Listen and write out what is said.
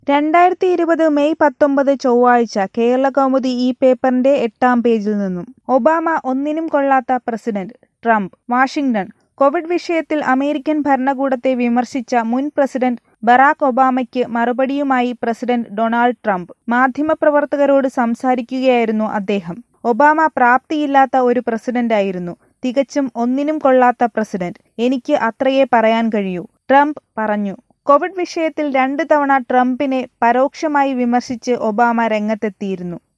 രണ്ടായിരത്തി ഇരുപത് മെയ് പത്തൊമ്പത് ചൊവ്വാഴ്ച കേരളകൗമുദി ഈ പേപ്പറിന്റെ എട്ടാം പേജിൽ നിന്നും ഒബാമ ഒന്നിനും കൊള്ളാത്ത പ്രസിഡന്റ് ട്രംപ് വാഷിംഗ്ടൺ കോവിഡ് വിഷയത്തിൽ അമേരിക്കൻ ഭരണകൂടത്തെ വിമർശിച്ച മുൻ പ്രസിഡന്റ് ബറാക് ഒബാമയ്ക്ക് മറുപടിയുമായി പ്രസിഡന്റ് ഡൊണാൾഡ് ട്രംപ് മാധ്യമപ്രവർത്തകരോട് സംസാരിക്കുകയായിരുന്നു അദ്ദേഹം ഒബാമ പ്രാപ്തിയില്ലാത്ത ഒരു പ്രസിഡന്റായിരുന്നു തികച്ചും ഒന്നിനും കൊള്ളാത്ത പ്രസിഡന്റ് എനിക്ക് അത്രയേ പറയാൻ കഴിയൂ ട്രംപ് പറഞ്ഞു കോവിഡ് വിഷയത്തിൽ രണ്ട് തവണ ട്രംപിനെ പരോക്ഷമായി വിമർശിച്ച് ഒബാമ രംഗത്തെത്തിയിരുന്നു